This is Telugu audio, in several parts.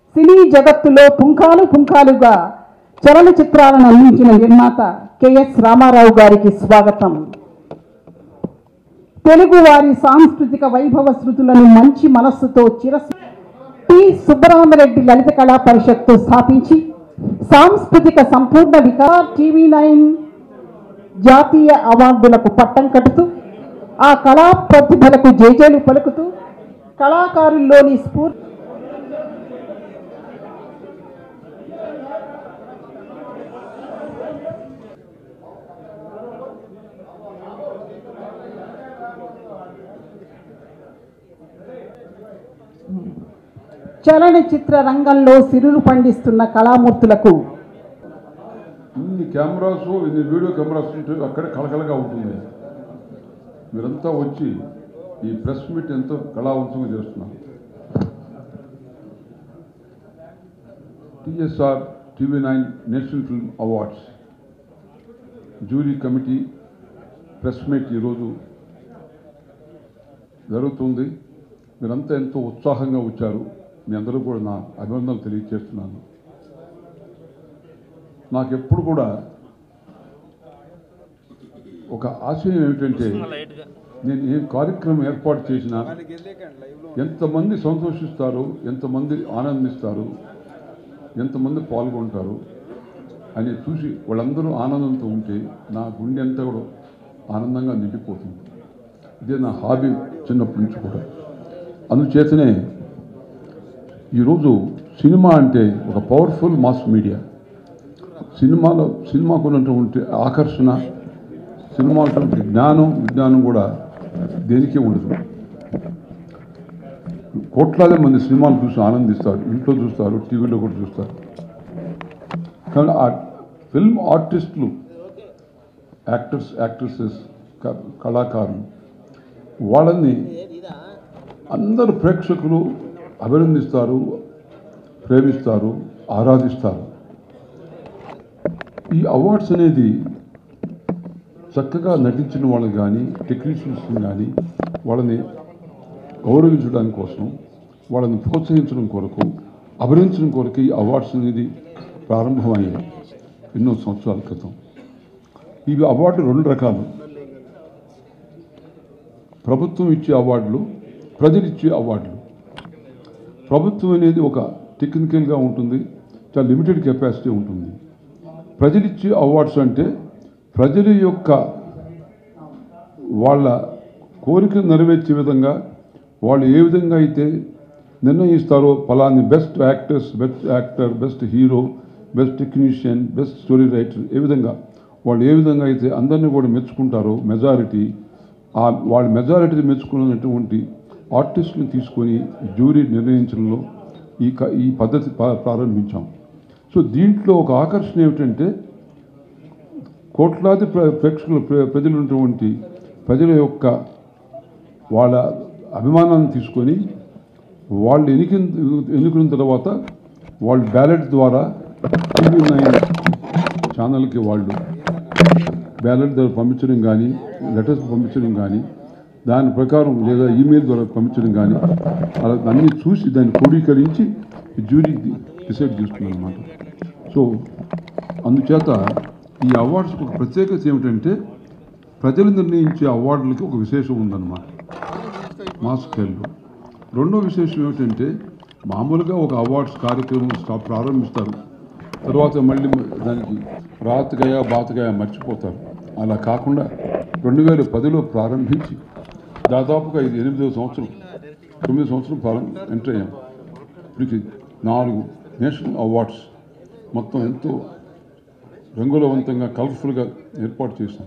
సినీ జగత్తులో పుంఖాలు పుంఖాలుగా చలనచిత్రాలను అందించిన నిర్మాత కెఎస్ రామారావు గారికి స్వాగతం తెలుగు వారి సాంస్కృతిక వైభవ శృతులను మంచి మనస్సుతో చిరస్ టి సుబ్బరామరెడ్డి లలిత కళా పరిషత్తు స్థాపించి సాంస్కృతిక సంపూర్ణ వికార్ టీవీ నైన్ జాతీయ అవార్డులకు పట్టం కడుతూ ఆ కళా ప్రతిభలకు జేజేలు పలుకుతూ కళాకారుల్లోని స్ఫూర్తి చలనచిత్ర రంగంలో సిరులు పండిస్తున్న కళామూర్తులకు ఇన్ని కెమెరాస్ ఇన్ని వీడియో కెమెరాస్ ఉంటే అక్కడ కలకలగా ఉంటుంది మీరంతా వచ్చి ఈ ప్రెస్ మీట్ ఎంతో కళావంతంగా చేస్తున్నారు TSR TV nine national film awards jury committee press meet ఈరోజు జరుగుతుంది మీరంతా ఎంతో ఉత్సాహంగా వచ్చారు మీ అందరూ కూడా నా అభినందనలు తెలియజేస్తున్నాను నాకు ఎప్పుడు కూడా ఒక ఆశయం ఏమిటంటే నేను ఏ కార్యక్రమం ఏర్పాటు చేసినా ఎంతమంది సంతోషిస్తారు ఎంతమంది ఆనందిస్తారు ఎంతమంది పాల్గొంటారు అని చూసి వాళ్ళందరూ ఆనందంతో ఉంటే నా గుండె అంతా కూడా ఆనందంగా నిండిపోతుంది ఇదే నా హాబీ చిన్నప్పటి నుంచి కూడా అందుచేతనే ఈరోజు సినిమా అంటే ఒక పవర్ఫుల్ మాస్ మీడియా సినిమాలో సినిమాకు ఉన్నటువంటి ఆకర్షణ సినిమా ఉన్నటువంటి జ్ఞానం విజ్ఞానం కూడా దేనికే ఉండదు కోట్లాది మంది సినిమాలు చూసి ఆనందిస్తారు ఇంట్లో చూస్తారు టీవీలో కూడా చూస్తారు కానీ ఆ ఫిల్మ్ ఆర్టిస్టులు యాక్టర్స్ యాక్ట్రెసెస్ కళాకారులు వాళ్ళని అందరు ప్రేక్షకులు అభినందిస్తారు ప్రేమిస్తారు ఆరాధిస్తారు ఈ అవార్డ్స్ అనేది చక్కగా నటించిన వాళ్ళని కానీ టెక్నీషియన్స్ని కానీ వాళ్ళని గౌరవించడానికి కోసం వాళ్ళని ప్రోత్సహించడం కొరకు అభినందించడం కొరకు ఈ అవార్డ్స్ అనేది ప్రారంభమయ్యాయి ఎన్నో సంవత్సరాల క్రితం ఇవి అవార్డు రెండు రకాలు ప్రభుత్వం ఇచ్చే అవార్డులు ప్రజలు ఇచ్చే అవార్డులు ప్రభుత్వం అనేది ఒక టెక్నికల్గా ఉంటుంది చాలా లిమిటెడ్ కెపాసిటీ ఉంటుంది ప్రజలిచ్చే అవార్డ్స్ అంటే ప్రజల యొక్క వాళ్ళ కోరిక నెరవేర్చే విధంగా వాళ్ళు ఏ విధంగా అయితే నిర్ణయిస్తారో ఫలాన్ని best actors best actor best hero best technician best story writer ఏ విధంగా వాళ్ళు ఏ విధంగా అయితే అందరినీ కూడా మెచ్చుకుంటారో మెజారిటీ ఆ వాళ్ళ మెజారిటీ మెచ్చుకున్నటువంటి ఆర్టిస్టులను తీసుకొని జ్యూరీ నిర్ణయించడంలో ఈ క- ఈ పద్ధతి ప్రా- ప్రారంభించాం సో దీంట్లో ఒక ఆకర్షణ ఏమిటంటే కోట్లాది ప్ర- ప్రేక్షకులు ప్ర- ప్రజలు ఉన్నటువంటి ప్రజల యొక్క వాళ్ళ అభిమానాన్ని తీసుకొని వాళ్ళు ఎన్నిక ఎన్నుకున్న తర్వాత వాళ్ళు బ్యాలెట్ ద్వారా టీవీ నైన్ ఛానల్కి వాళ్ళు బ్యాలెట్ ద్వారా పంపించడం కానీ లెటర్స్ పంపించడం కానీ దాని ప్రకారం లేదా ఈమెయిల్ ద్వారా పంపించడం కానీ అలా అన్నీ చూసి దాన్ని క్రోడీకరించి జ్యూరీ డిసైడ్ చేస్తుంది అనమాట సో అందుచేత ఈ అవార్డ్స్కి ఒక ప్రత్యేకత ఏమిటంటే ప్రజలు నిర్ణయించే అవార్డులకి ఒక విశేషం ఉందన్నమాట మా స్కేల్లో రెండో విశేషం ఏమిటంటే మామూలుగా ఒక అవార్డ్స్ కార్యక్రమం స్టా- ప్రారంభిస్తారు తర్వాత మళ్ళీ దానికి రాతగాయ బాతగాయ మర్చిపోతారు అలా కాకుండా రెండు వేల పదిలో ప్రారంభించి దాదాపుగా ఇది ఎనిమిదవ సంవత్సరం తొమ్మిది సంవత్సరం ప్రారంభ ఎంటర్ అయ్యాం ఇప్పటికి నాలుగు నేషనల్ అవార్డ్స్ మొత్తం ఎంతో రంగులవంతంగా కలర్ఫుల్గా ఏర్పాటు చేశాం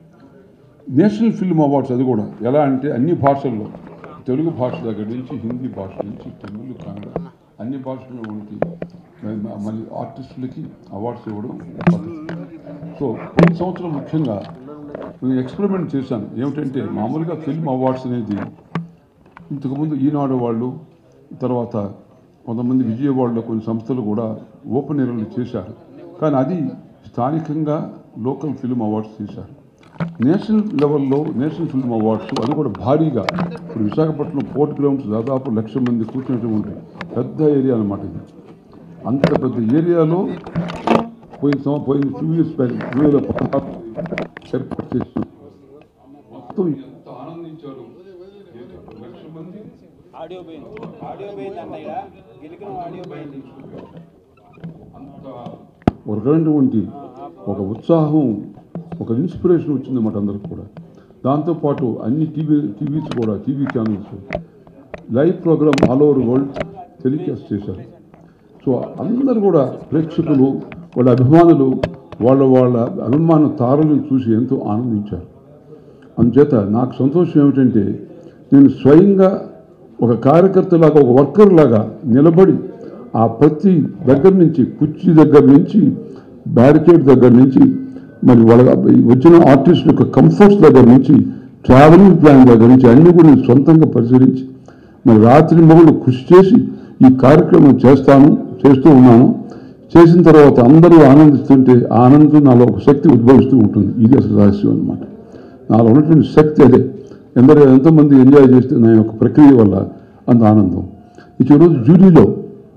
నేషనల్ ఫిల్మ్ అవార్డ్స్ అది కూడా ఎలా అంటే అన్ని భాషల్లో తెలుగు భాష దగ్గర నుంచి హిందీ భాష నుంచి తమిళ్ కన్నడ అన్ని భాషల్లో ఉండి మ- మళ్ళీ ఆర్టిస్టులకి అవార్డ్స్ ఇవ్వడం పద్ధతి. సో ఈ సంవత్సరం ముఖ్యంగా నేను ఎక్స్పెరిమెంట్ చేశాను ఏమిటంటే మామూలుగా ఫిల్మ్ అవార్డ్స్ అనేది ఇంతకుముందు ఈనాడు వాళ్ళు తర్వాత కొంతమంది విజయవాడలో కొన్ని సంస్థలు కూడా ఓపెన్ ఎయిర్లు చేశారు కానీ అది స్థానికంగా లోకల్ ఫిల్మ్ అవార్డ్స్ చేశారు నేషనల్ లెవెల్లో నేషనల్ ఫిల్మ్ అవార్డ్స్ అది కూడా భారీగా ఇప్పుడు విశాఖపట్నం పోర్ట్ గ్రౌండ్స్ దాదాపు లక్ష మంది కూర్చున్నటువంటి పెద్ద ఏరియా అనమాట ఇది అంత పెద్ద ఏరియాలో పోయిన సంవ- పోయిన టూ ఇయర్స్ బ్యాక్ రెండు వేల పదహారు ఏర్పాటు చేసినాం మొత్తం ఎంత ఆనందించారు లక్ష మంది ఆడియో పోయింది ఆడియో పోయింది అన్నయ్య గెలికిన ఆడియో పోయింది అంత ఒక రకమైనటువంటి ఒక ఉత్సాహం ఒక ఇన్స్పిరేషన్ వచ్చిందన్నమాట అందరికి కూడా దాంతోపాటు అన్ని టీవీ టీవీస్ కూడా TV channels live programme all over world telecast చేశారు సో అందరూ కూడా ప్రేక్షకులు వాళ్ళ అభిమానులు వాళ్ళ వాళ్ళ అభిమాన తారలను చూసి ఎంతో ఆనందించారు అందుచేత నాకు సంతోషం ఏమిటంటే నేను స్వయంగా ఒక కార్యకర్తలాగా ఒక వర్కర్ లాగా నిలబడి ఆ ప్రతి దగ్గర నుంచి కుర్చీ దగ్గర నుంచి బ్యారికేడ్ దగ్గర నుంచి మరి వాళ్ళ వచ్చిన ఆర్టిస్ట్ యొక్క కంఫర్ట్స్ దగ్గర నుంచి ట్రావెలింగ్ ప్లాన్ దగ్గర నుంచి అన్ని కూడా నేను సొంతంగా పరిశీలించి మరి రాత్రి మొగులు కృషి చేసి ఈ కార్యక్రమం చేస్తాను చేస్తూ ఉన్నాను చేసిన తర్వాత అందరూ ఆనందిస్తుంటే ఆ ఆనందం నాలో ఒక శక్తి ఉద్భవిస్తూ ఉంటుంది ఇది అసలు రహస్యం అనమాట నాలో ఉన్నటువంటి శక్తి అదే ఎందరో ఎంతోమంది ఎంజాయ్ చేస్తే నా యొక్క ప్రక్రియ వల్ల అంత ఆనందం ఇక ఈరోజు జ్యూరీలో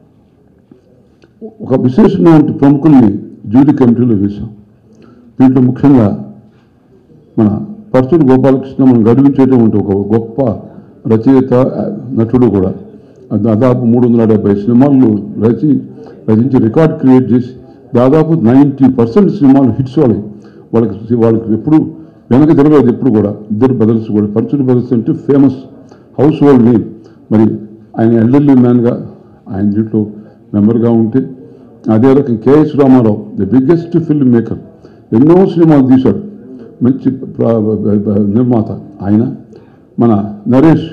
ఒక విశేషమైన ప్రముఖుల్ని జ్యూరీ కమిటీలో వేశాం దీంట్లో ముఖ్యంగా మన పర్చూరు గోపాలకృష్ణ మనం గర్వించేటువంటి ఒక గొప్ప రచయిత నటుడు కూడా దాదాపు మూడు వందల డెబ్బై సినిమాలు రచి రచించి రికార్డ్ క్రియేట్ చేసి దాదాపు నైంటీ పర్సెంట్ సినిమాలు హిట్స్ వాళ్ళకి వాళ్ళకి వాళ్ళకి ఎప్పుడు వెనక తిరగలేదు ఎప్పుడు కూడా ఇద్దరు బ్రదర్స్ కూడా పర్చూరు బ్రదర్స్ అంటే ఫేమస్ హౌస్ హోల్డ్ నేమ్ మరి ఆయన ఎల్డర్లీ మ్యాన్గా ఆయన దీంట్లో మెంబర్గా ఉంటే అదే రకం KS Ramarao the biggest film maker ఎన్నో సినిమాలు తీశాడు మంచి ప్ర- బ- బ- నిర్మాత ఆయన మన నరేష్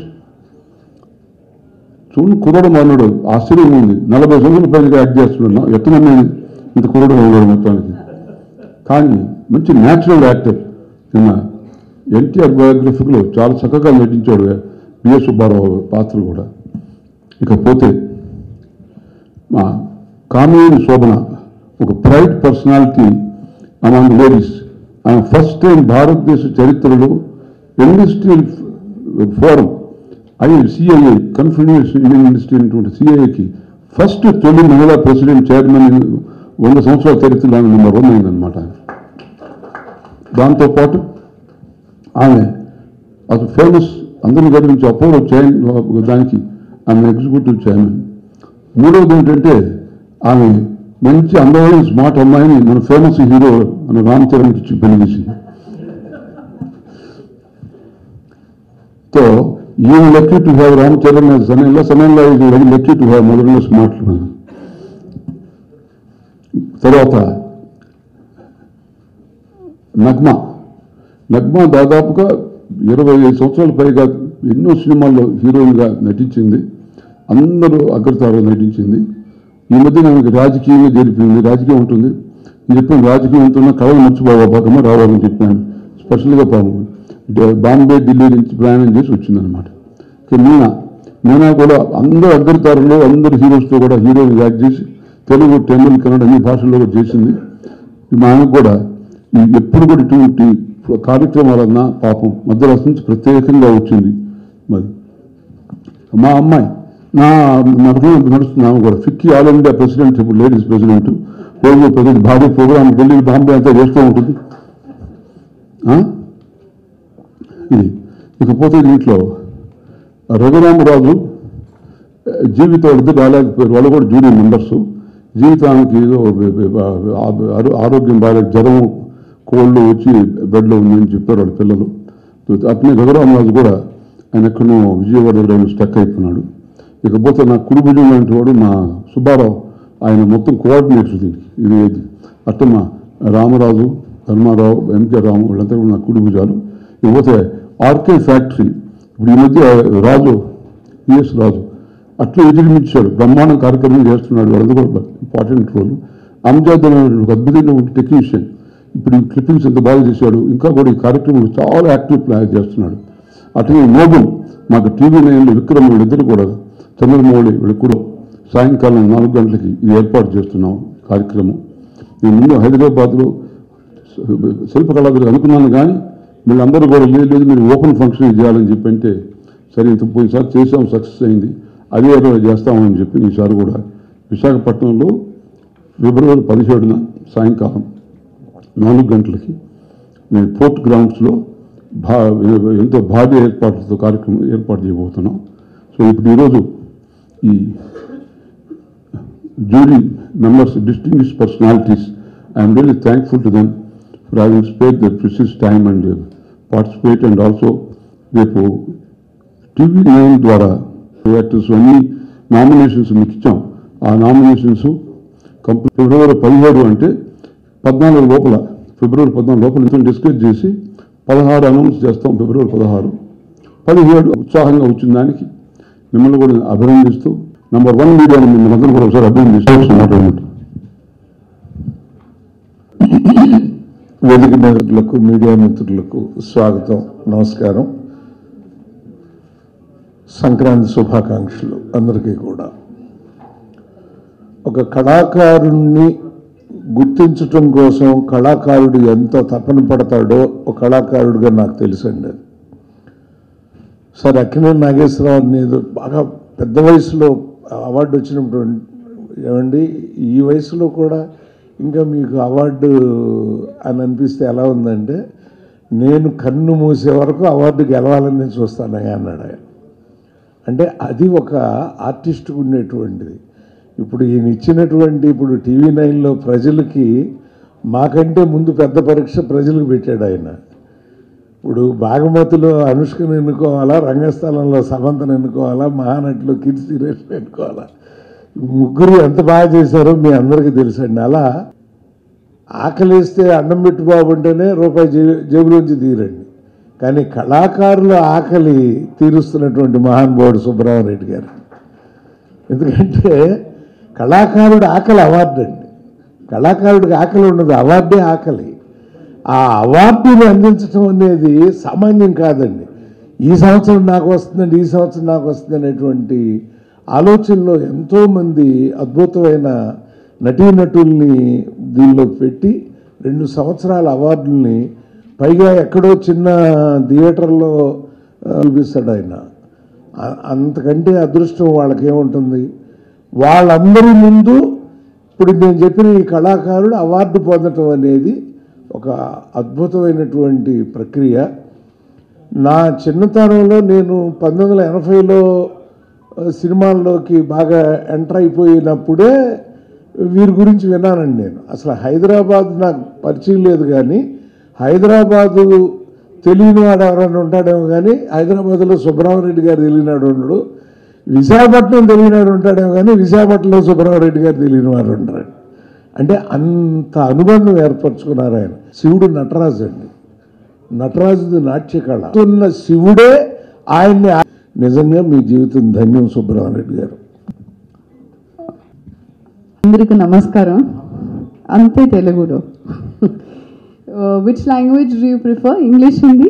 చూడు కుర్రడు మన్నాడు ఆశ్చర్యం ఉంది నలభై సంవత్సరాల పైన యాక్ట్ చేస్తున్నాడు ఎక్కడ నేను ఇంత కుర్రడు ఉన్నాడు మొత్తానికి కానీ మంచి న్యాచురల్ యాక్టర్ నిన్న ఎన్టీఆర్ బయోగ్రఫీలో చాలా చక్కగా నటించాడు బిఎస్ సుబ్బారావు పాత్ర కూడా ఇకపోతే మా కామినేని శోభన ఒక ప్రైడ్ పర్సనాలిటీ అమాంగ్ లేడీస్ ఆమె ఫస్ట్ టైం భారతదేశ చరిత్రలో industrial forum I CIA confederation Indian industry అనేటువంటి సిఐఏకి ఫస్ట్ తొలి మహిళా ప్రెసిడెంట్ చైర్మన్ వంద సంవత్సరాల చరిత్రలో ఆమె నెంబర్ వన్ అయిందనమాట దాంతోపాటు ఆమె అసలు ఫేమస్ అందరిని గర్వించి అపోలో చైన్ దానికి ఆమె ఎగ్జిక్యూటివ్ చైర్మన్ మూడవది ఏంటంటే ఆమె మంచి అందమైన స్మార్ట్ అమ్మాయిని మన ఫేమస్ హీరో మన రామ్ చరణ్కి ఇచ్చి పెళ్లి చేసింది సో ఈయన lucky to have Ram Charan as son in law son in law is very lucky to have mother in law smart woman. తర్వాత నగ్మ నగ్మ దాదాపుగా ఇరవై ఐదు సంవత్సరాల పైగా ఎన్నో సినిమాల్లో హీరోయిన్గా నటించింది అందరూ అగ్రతారో నటించింది ఈ మధ్య నాకు రాజకీయంగా జరిపింది రాజకీయం ఉంటుంది నేను చెప్పాను రాజకీయం ఉంటున్న కళలు మర్చిపోవా భాగమా రావాలని చెప్పాను స్పెషల్గా పాము డ- బాంబే ఢిల్లీ నుంచి ప్రయాణం చేసి వచ్చిందనమాట ఇక మీనా మీనా కూడా అందరు అగ్రతారులు అందరు హీరోస్తో కూడా హీరోయిన్ యాక్ట్ చేసి తెలుగు తమిళ్ కన్నడ అన్ని భాషల్లో కూడా చేసింది మా ఆయనకు కూడా ఈ ఎప్పుడు కూడా ఇటువంటి కార్యక్రమాలన్నా పాపం మధ్యరాష్ట్రం నుంచి ప్రత్యేకంగా వచ్చింది మరి మా అమ్మాయి నా నడుపు నడుస్తుంది ఆమె కూడా ఫిక్కీ ఆల్ ఇండియా ప్రెసిడెంట్ ఇప్పుడు లేడీస్ ప్రెసిడెంట్ రోజు ప్రతి భారీ ప్రోగ్రామ్ ఢిల్లీ బాంబే అంతా చేస్తూ ఉంటుంది ఆ? ఇది ఇకపోతే దీంట్లో రఘురామరాజు జీవితం ఇద్దరు రాలేకపోయారు వాళ్ళు కూడా జూనియర్ మెంబర్స్ జీవితానికి ఏదో ఆరో- ఆరోగ్యం బాగాలేదు జ్వరం కోళ్ళు వచ్చి బెడ్లో ఉందని చెప్పారు వాళ్ళ పిల్లలు అట్నే రఘురామరాజు కూడా ఆయన ఎక్కడో విజయవాడ దగ్గర స్టక్ అయిపోయినాడు ఇకపోతే నా కుడి భుజం లాంటి వాడు మా సుబ్బారావు ఆయన మొత్తం కోఆర్డినేటర్ దీనికి ఇది ఇది అట్ట మా రామరాజు ధర్మారావు ఎంకే రాము వీళ్ళంతా కూడా నా కుడి భుజాలు ఇకపోతే ఆర్కే ఫ్యాక్టరీ ఇప్పుడు ఈ మధ్య రాజు పిఎస్ రాజు అట్లా విజృంభించాడు బ్రహ్మాండం కార్యక్రమం చేస్తున్నాడు వాళ్ళంతా కూడా ఇంపార్టెంట్ రోల్ అమ్జాద్ అనే ఒక అద్భుతమైన టెక్నీషియన్ ఇప్పుడు ఈ క్లిప్పింగ్స్ ఎంత బాగా చేశాడు ఇంకా కూడా ఈ కార్యక్రమంలో చాలా యాక్టివ్ ప్లాన్ చేస్తున్నాడు అట్లనే నోబుల్ మాకు టీవీ నైన్లో విక్రమ్ వీళ్ళిద్దరు కూడా చంద్రమౌళి వీళ్ళు కూడా సాయంకాలం నాలుగు గంటలకి ఇది ఏర్పాటు చేస్తున్నాం కార్యక్రమం నేను ముందు హైదరాబాద్లో శిల్పకళాకారులు అనుకున్నాను కానీ వీళ్ళందరూ కూడా లేదు లేదు మీరు ఓపెన్ ఫంక్షన్ చేయాలని చెప్పి అంటే సరే ఇంత పోయినసారి చేసాం సక్సెస్ అయింది అదే ఏదో చేస్తామని చెప్పి ఈసారి కూడా విశాఖపట్నంలో ఫిబ్రవరి పదిహేడున సాయంకాలం నాలుగు గంటలకి మేము పోర్ట్ గ్రౌండ్స్లో భా ఎంతో భారీ ఏర్పాట్లతో కార్యక్రమం ఏర్పాటు చేయబోతున్నాం సో ఇప్పుడు ఈరోజు ఈ jury members, distinguished personalities. I am really thankful to them for having spared their precious time and uh, participate and also రేపు టీవీ నైన్ ద్వారా యాక్టర్స్ అన్ని నామినేషన్స్ మీకు ఇచ్చాం ఆ నామినేషన్స్ కంప్లీట్ ఫిబ్రవరి పదిహేడు అంటే పద్నాలుగు లోపల ఫిబ్రవరి పద్నాలుగు లోపల ఇంత డిస్కస్ చేసి పదహారు అనౌన్స్ చేస్తాం ఫిబ్రవరి పదహారు పదిహేడు ఉత్సాహంగా వచ్చిన దానికి మిమ్మల్ని కూడా అభినందిస్తూ నంబర్ వన్ మీడియాని మిమ్మల్ని అందరూ కూడా ఒకసారి అభినందిస్తూ మాట్లాడండి వేదిక మిత్రులకు మీడియా మిత్రులకు స్వాగతం నమస్కారం సంక్రాంతి శుభాకాంక్షలు అందరికీ కూడా ఒక కళాకారుణ్ణి గుర్తించటం కోసం కళాకారుడు ఎంత తపన పడతాడో ఒక కళాకారుడిగా నాకు తెలుసండి అది సార్ అక్కినేని నాగేశ్వరరావు ఏదో బాగా పెద్ద వయసులో అవార్డు వచ్చినప్పుడు ఏమండి ఈ వయసులో కూడా ఇంకా మీకు అవార్డు అని అనిపిస్తే ఎలా ఉందంటే నేను కన్ను మూసే వరకు అవార్డు గెలవాలని నేను చూస్తాను అన్నాడు ఆయన అంటే అది ఒక ఆర్టిస్ట్కి ఉండేటువంటిది ఇప్పుడు ఈయన ఇచ్చినటువంటి ఇప్పుడు టీవీ నైన్లో ప్రజలకి మాకంటే ముందు పెద్ద పరీక్ష ప్రజలకు పెట్టాడు ఆయన ఇప్పుడు బాగమతిలో అనుష్కను ఎన్నుకోవాలా రంగస్థలంలో సమంతను ఎన్నుకోవాలా మహానటిలో కీర్తి సురేష్ ఎన్నుకోవాలా ముగ్గురు ఎంత బాగా చేశారో మీ అందరికీ తెలుసండి అలా ఆకలిస్తే అన్నం పెట్టు బాబు అంటేనే రూపాయి జే జేబులోంచి తీరండి కానీ కళాకారుల ఆకలి తీరుస్తున్నటువంటి మహానుభావుడు సుబ్రహ్మరెడ్డి గారు ఎందుకంటే కళాకారుడు ఆకలి అవార్డు అండి కళాకారుడికి ఆకలి ఉండదు అవార్డే ఆకలి ఆ అవార్డుని అందించడం అనేది సామాన్యం కాదండి ఈ సంవత్సరం నాకు వస్తుందండి ఈ సంవత్సరం నాకు వస్తుంది అనేటువంటి ఆలోచనలో ఎంతోమంది అద్భుతమైన నటీనటుల్ని దీనిలో పెట్టి రెండు సంవత్సరాల అవార్డుల్ని పైగా ఎక్కడో చిన్న థియేటర్లో ఆ, చూపిస్తాడు ఆయన ఆ- అంతకంటే అదృష్టం వాళ్ళకి ఏముంటుంది వాళ్ళందరి ముందు ఇప్పుడు నేను చెప్పిన ఈ కళాకారుడు అవార్డు పొందటం అనేది ఒక అద్భుతమైనటువంటి ప్రక్రియ నా చిన్నతనంలో నేను పంతొమ్మిది వందల ఎనభైలో ఆ, సినిమాల్లోకి బాగా ఎంటర్ అయిపోయినప్పుడే వీరి గురించి విన్నానండి నేను అసలు హైదరాబాద్ నాకు పరిచయం లేదు కానీ హైదరాబాదు తెలియని వాడు ఎవరైనా ఉంటాడేమో కానీ హైదరాబాద్లో సుబ్రహ్మరెడ్డి గారు తెలియనాడు ఉండడు విశాఖపట్నం తెలియనాడు ఉంటాడేమో కానీ విశాఖపట్నంలో సుబ్రహ్మరెడ్డి గారు తెలియని వాడు ఉంటాడు అంటే అంత అనుబంధం ఏర్పరచుకున్నారు ఆయన శివుడు నటరాజు అండి నటరాజుది నాట్యకళ ఉన్న శివుడే ఆయన్ని ఆ- నిజంగా మీ జీవితం ధన్యం సుబ్రహ్మరెడ్డి గారు అందరికీ నమస్కారం అంతే తెలుగులో which language do you prefer English Hindi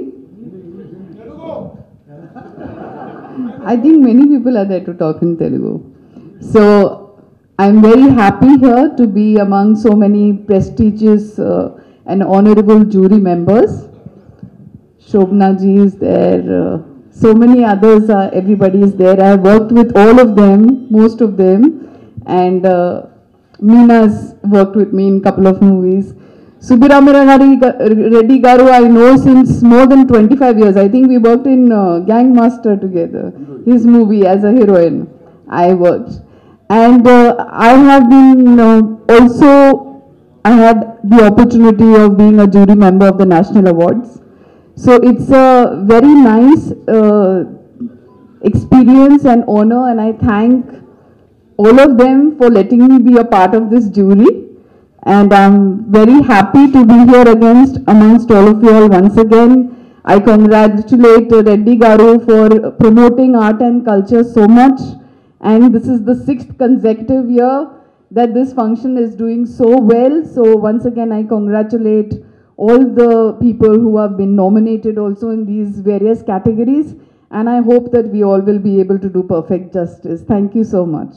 I think many people are there to talk in Telugu. So I'm very happy here to be among so many prestigious uh, and honorable jury members. Shobna ji is there, uh, so many others are, everybody is there. I have worked with all of them, most of them, and uh, Meena's worked with me in a couple of movies. Subbiramira Reddy Garu I know since more than 25 years. I think we worked in uh, Gang Master together, his movie as a heroine. I worked. And uh, I have been uh, also, I had the opportunity of being a jury member of the National Awards. So it's a very nice uh, experience and honor, and I thank all of them for letting me be a part of this jury. And I'm very happy to be here against amongst all of you all once again. I congratulate uh, Reddy Garu for promoting art and culture so much. And this is the sixth consecutive year that this function is doing so well. So once again, I congratulate all the people who have been nominated also in these various categories. And I hope that we all will be able to do perfect justice. Thank you so much.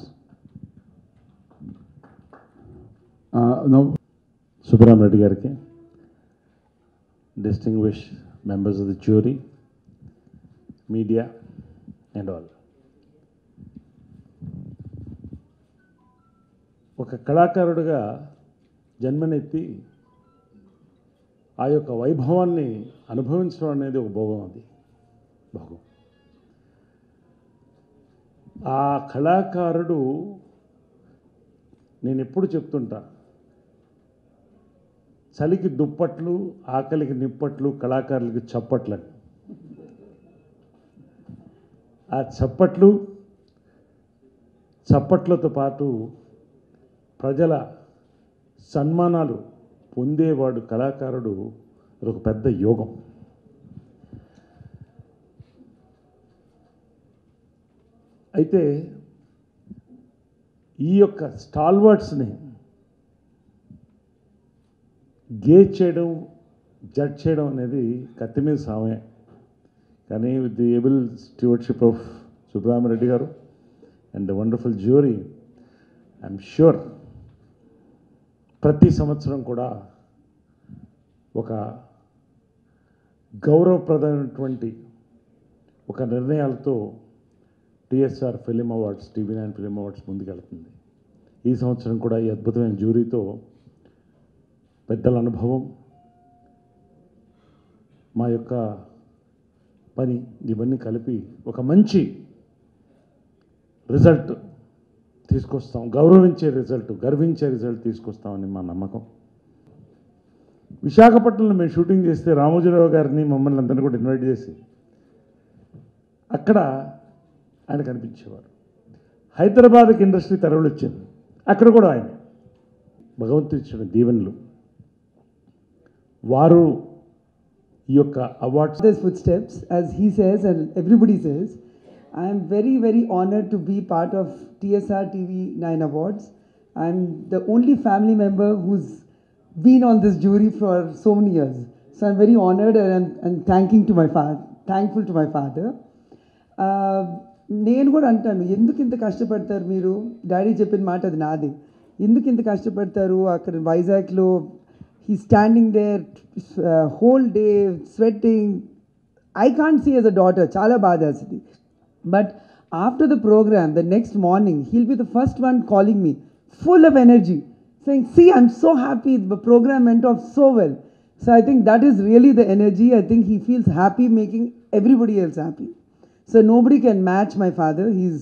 Subrahmareddy గారికి distinguished members of the jury media and all ఒక కళాకారుడిగా జన్మనెత్తి ఆ యొక్క వైభవాన్ని అనుభవించడం అనేది ఒక భోగం అది భోగం ఆ కళాకారుడు నేను ఎప్పుడు చెప్తుంటా చలికి దుప్పట్లు ఆకలికి నిప్పట్లు కళాకారులకి చప్పట్లని ఆ చప్పట్లు చప్పట్లతో పాటు ప్రజల సన్మానాలు పొందేవాడు కళాకారుడు అదొక పెద్ద యోగం అయితే ఈ యొక్క స్టాల్వర్డ్స్ని గేజ్ చేయడం జడ్జ్ చేయడం అనేది కత్తి మీద సామే కానీ with the able stewardship of Subrahmareddy garu and the wonderful jury I'm sure ప్రతి సంవత్సరం కూడా ఒక గౌరవప్రదమైనటువంటి ఒక నిర్ణయాలతో TSR film awards TV nine film awards ముందుకెళ్తుంది ఈ సంవత్సరం కూడా ఈ అద్భుతమైన జ్యూరీతో పెద్దల అనుభవం మా యొక్క పని ఇవన్నీ కలిపి ఒక మంచి రిజల్ట్ తీసుకొస్తాం గౌరవించే రిజల్ట్ గర్వించే రిజల్ట్ తీసుకొస్తామని మా నమ్మకం విశాఖపట్నంలో మేము షూటింగ్ చేస్తే రామోజీరావు గారిని మమ్మల్ని అందరినీ కూడా ఇన్వైట్ చేసి అక్కడ ఆయన కనిపించేవారు హైదరాబాద్కి ఇండస్ట్రీ తరలిచ్చింది అక్కడ కూడా ఆయన భగవంతుడు ఇచ్చిన దీవెనలు వారు ఈ యొక్క awards father's footsteps, as he says and everybody says. I am very, very honored to be part of TSR TV 9 Awards. I'm the only family member who's been on this jury for so many years. So I'm very honored and I'm, and thanking to my father, thankful to my father. Uh, నేను కూడా అంటాను ఎందుకు ఇంత కష్టపడతారు మీరు డాడీ చెప్పిన మాట అది నాది ఎందుకు ఇంత కష్టపడతారు అక్కడ వైజాగ్లో he standing there whole day sweating I can't see as a daughter చాలా బాధ వేస్తుంది but after the programme the next morning he'll be the first one calling me full of energy saying, See, I'm so happy, the program went off so well. So I think that is really the energy. I think he feels happy making everybody else happy. So nobody can match my father. He's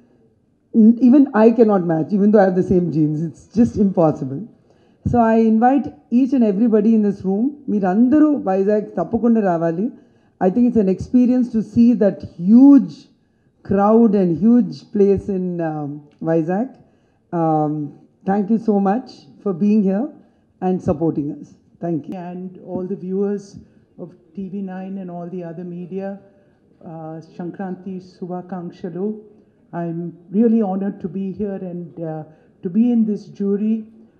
n- even I cannot match, even though I have the same genes. It's just impossible. So I invite each and everybody in this room. మీరందరూ వైజాగ్ తప్పకుండా రావాలి I think it's an experience to see that huge crowd and huge place in um, Vizag. Um, thank you so much for being here and supporting us. Thank you. and all the viewers of TV9 and all the other media, uh, Shankranti Subhakangshalu. I'm really honored to be here and uh, to be in this jury.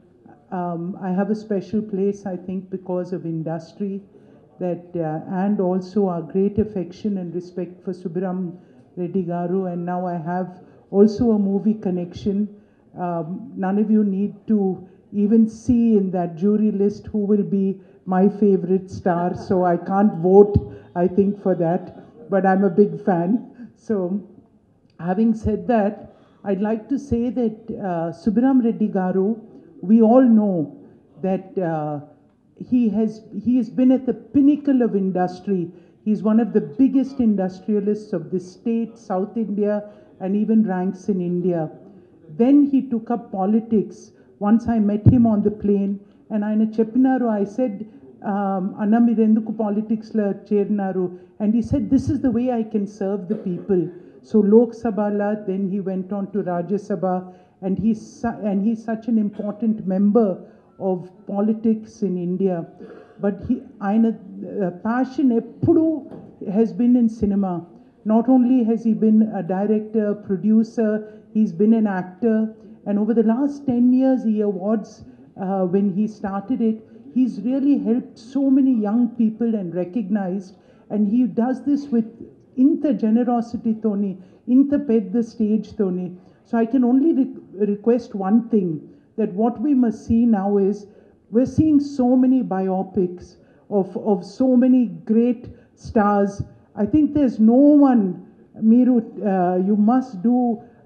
Um, I have a special place, I think, because of industry that uh, and also our great affection and respect for Subram Reddy Garu. And now I have also a movie connection. Um, none of you need to even see in that jury list who will be my favorite star. So I can't vote, I think, for that. But I'm a big fan. So having said that, I'd like to say that uh, Subram Reddy Garu, we all know that uh, he has he has been at the pinnacle of industry. He's one of the biggest industrialists of the state, South India, and even ranks in India. Then he took up politics. Once I met him on the plane, and ఆయన చెప్పినారు I said, um, అన్న మీరు ఎందుకు పాలిటిక్స్లో చేరినారు and he said, this is the way I can serve the people. So Lok Sabhala, then he went on to Rajya Sabha, and he's, su- and he's such an important member of politics in India. But he, ఆయన uh, passion ఎప్పుడు has been in cinema. Not only has he been a director, producer, he's been an actor, and over the last 10 years, he awards, uh, when he started it, he's really helped so many young people and recognized, and he does this with ఇంత జెనరాసిటీతోని ఇంత పెద్ద స్టేజ్తోని so I can only request one thing that what we must see now is we're seeing so many biopics of, of so many great stars. I think there's no one, Miru, uh, you must do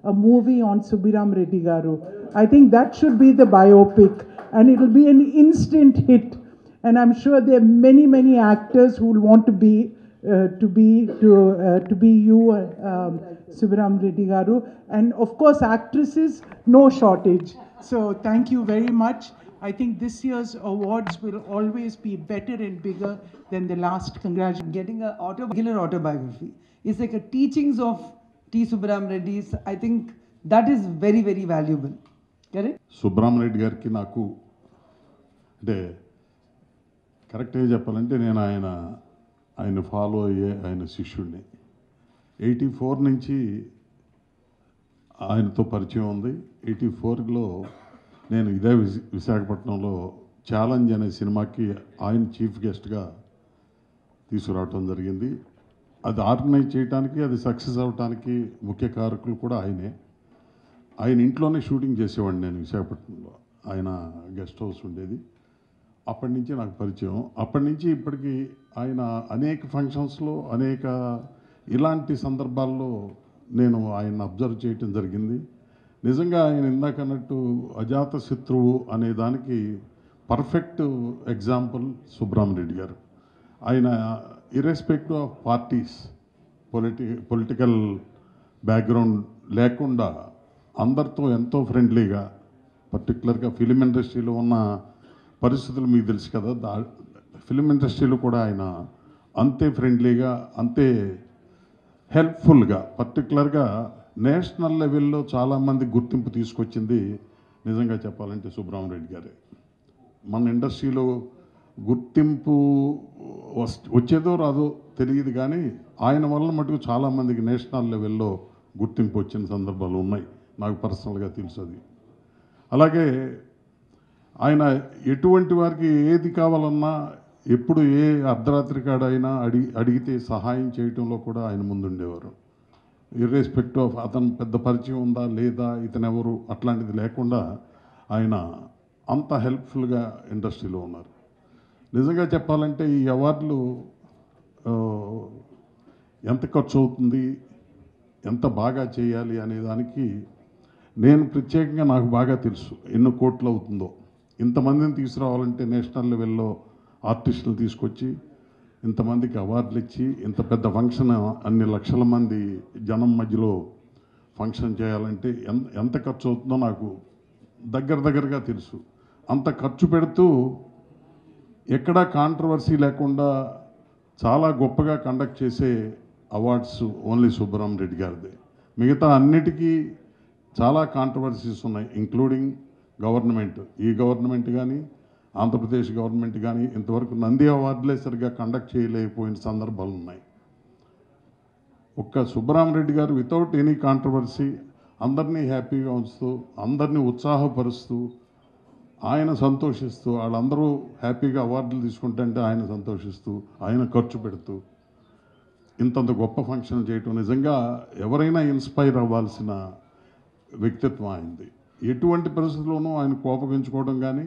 a movie on Subiram Reddy Garu. I think that should be the biopic and it'll be an instant hit. And I'm sure there are many, many actors who will want to be uh, to be to uh, to be you, uh, um, Subiram Reddy Garu, and of course actresses, no shortage. So thank you very much. I think this year's awards will always be better and bigger than the last. Congratulations. Getting a auto, regular autobiography is like a teachings of T. Subram Reddy's. I think that is very, very valuable. Correct? Subrahmareddy గారికి నాకు అంటే కరెక్ట్గా చెప్పాలంటే నేను ఆయన ఆయన ఫాలో అయ్యే ఆయన శిష్యుడిని ఎయిటీ ఫోర్ నుంచి ఆయనతో పరిచయం ఉంది ఎయిటీ ఫోర్లో నేను ఇదే విశ- విశాఖపట్నంలో ఛాలెంజ్ అనే సినిమాకి ఆయన చీఫ్ గెస్ట్గా తీసుకురావటం జరిగింది అది ఆర్గనైజ్ చేయడానికి అది సక్సెస్ అవ్వటానికి ముఖ్య కారకులు కూడా ఆయనే ఆయన ఇంట్లోనే షూటింగ్ చేసేవాడిని నేను విశాఖపట్నంలో ఆయన గెస్ట్ హౌస్ ఉండేది అప్పటి నుంచి నాకు పరిచయం అప్పటి నుంచి ఇప్పటికి ఆయన అనేక ఫంక్షన్స్లో అనేక ఇలాంటి సందర్భాల్లో నేను ఆయన అబ్జర్వ్ చేయటం జరిగింది నిజంగా ఆయన ఇందాక అన్నట్టు అజాత శత్రువు అనే దానికి పర్ఫెక్ట్ ఎగ్జాంపుల్ సుబ్రహ్మరెడ్డి గారు ఆయన ఇర్రెస్పెక్టివ్ ఆఫ్ పార్టీస్ పొలిటి పొలిటికల్ బ్యాక్గ్రౌండ్ లేకుండా అందరితో ఎంతో ఫ్రెండ్లీగా పర్టికులర్గా ఫిలిం ఇండస్ట్రీలో ఉన్న పరిస్థితులు మీకు తెలుసు కదా దా ఫిలిం ఇండస్ట్రీలో కూడా ఆయన అంతే ఫ్రెండ్లీగా అంతే హెల్ప్ఫుల్గా పర్టికులర్గా నేషనల్ లెవెల్లో చాలామంది గుర్తింపు తీసుకొచ్చింది నిజంగా చెప్పాలంటే సుబ్రహ్మరెడ్డి గారే మన ఇండస్ట్రీలో గుర్తింపు వస్ వచ్చేదో రాదో తెలియదు కానీ ఆయన వల్ల మటుకు చాలామందికి నేషనల్ లెవెల్లో గుర్తింపు వచ్చిన సందర్భాలు ఉన్నాయి నాకు పర్సనల్గా తెలుసు అది అలాగే ఆయన ఎటువంటి వారికి ఏది కావాలన్నా ఎప్పుడు ఏ అర్ధరాత్రి కాడైనా అడిగి అడిగితే సహాయం చేయటంలో కూడా ఆయన ముందుండేవారు ఇర్రెస్పెక్ట్ ఆఫ్ అతను పెద్ద పరిచయం ఉందా లేదా ఇతను ఎవరు అట్లాంటిది లేకుండా ఆయన అంత హెల్ప్ఫుల్గా ఇండస్ట్రీలో ఉన్నారు నిజంగా చెప్పాలంటే ఈ అవార్డులు ఆ, ఎంత ఖర్చు అవుతుంది ఎంత బాగా చేయాలి అనే దానికి నేను ప్రత్యేకంగా నాకు బాగా తెలుసు ఎన్ని కోట్లు అవుతుందో ఇంతమందిని తీసుకురావాలంటే నేషనల్ లెవెల్లో ఆర్టిస్టులు తీసుకొచ్చి ఇంతమందికి అవార్డులు ఇచ్చి ఇంత పెద్ద ఫంక్షన్ అన్ని లక్షల మంది జనం మధ్యలో ఫంక్షన్ చేయాలంటే ఎంత ఎంత ఖర్చు అవుతుందో నాకు దగ్గర దగ్గరగా తెలుసు అంత ఖర్చు పెడుతూ ఎక్కడా కాంట్రవర్సీ లేకుండా చాలా గొప్పగా కండక్ట్ చేసే అవార్డ్స్ ఓన్లీ సుబ్బరామ్ రెడ్డి గారిదే మిగతా అన్నిటికీ చాలా కాంట్రవర్సీస్ ఉన్నాయి ఇంక్లూడింగ్ గవర్నమెంట్ ఈ గవర్నమెంట్ కానీ ఆంధ్రప్రదేశ్ గవర్నమెంట్ కానీ ఇంతవరకు నంది అవార్డులే సరిగ్గా కండక్ట్ చేయలేకపోయిన సందర్భాలు ఉన్నాయి ఒక్క సుబ్బరామరెడ్డి గారు వితౌట్ ఎనీ కాంట్రవర్సీ అందరినీ హ్యాపీగా ఉంచుతూ అందరినీ ఉత్సాహపరుస్తూ ఆయన సంతోషిస్తూ వాళ్ళందరూ హ్యాపీగా అవార్డులు తీసుకుంటుంటే ఆయన సంతోషిస్తూ ఆయన ఖర్చు పెడుతూ ఇంతంత గొప్ప ఫంక్షన్ చేయటం నిజంగా ఎవరైనా ఇన్స్పైర్ అవ్వాల్సిన వ్యక్తిత్వం ఆయనది ఎటువంటి పరిస్థితుల్లోనూ ఆయన కోపగించుకోవడం కానీ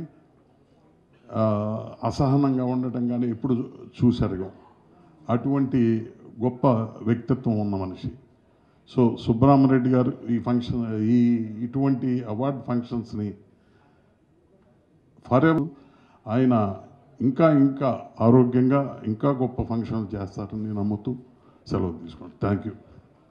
ఆ, అసహనంగా ఉండటం కానీ ఎప్పుడు చూశారు అటువంటి గొప్ప వ్యక్తిత్వం ఉన్న మనిషి సో సుబ్బరామరెడ్డి గారు ఈ ఫంక్షన్ ఈ ఇటువంటి అవార్డ్ ఫంక్షన్స్ని ఫర్ ఆయన ఇంకా ఇంకా ఆరోగ్యంగా ఇంకా గొప్ప ఫంక్షన్లు చేస్తారని నమ్ముతూ సెలవు తీసుకోండి థ్యాంక్ యూ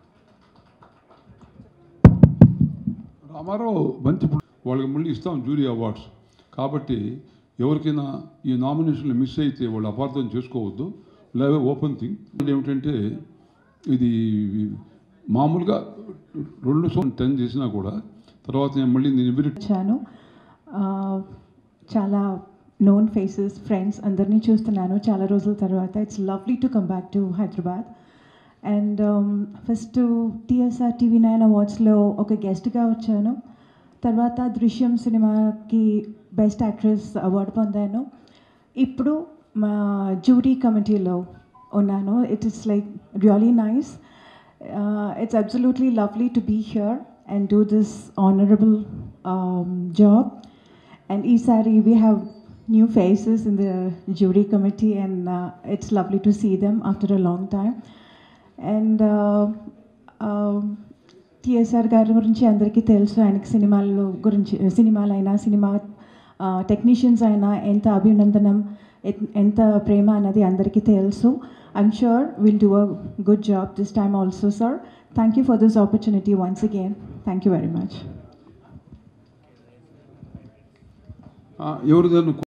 రామారావు మంచి పు- వాళ్ళకి మళ్ళీ ఇస్తాం జూరీ అవార్డ్స్ కాబట్టి ఎవరికైనా ఈ నామినేషన్లు మిస్ అయితే వాళ్ళు అపార్థం చేసుకోవద్దు లేదా ఓపెన్ థింగ్ ఏమిటంటే ఇది మామూలుగా రెండు సంవత్సరం టెన్ చేసినా కూడా తర్వాత నేను మళ్ళీ నేను ఎవ్రీ వచ్చాను ఆ, చాలా నోన్ ఫేసెస్ ఫ్రెండ్స్ అందరినీ చూస్తున్నాను చాలా రోజుల తర్వాత it's lovely to come back to Hyderabad and first TSR TV nine అవార్డ్స్లో ఒక గెస్ట్గా వచ్చాను తర్వాత దృశ్యం సినిమాకి బెస్ట్ యాక్ట్రెస్ అవార్డు పొందాను ఇప్పుడు మా జ్యూరీ కమిటీలో ఉన్నాను it is like really nice it's absolutely lovely to be here and do this honourable job And Isari, we have new faces in the jury committee, and uh, it's lovely to see them after a long time. And uh, um, TSR గారి గురించి అందరికీ తెలుసు ఆయనకి సినిమాల్లో గురించి సినిమాలైనా సినిమా టెక్నీషియన్స్ అయినా ఎంత అభినందనం ఎన్- ఎంత ప్రేమ అన్నది అందరికీ తెలుసు I'm sure will do a good job this time also sir thank you for this opportunity once again thank you very much ఎవరిదైనా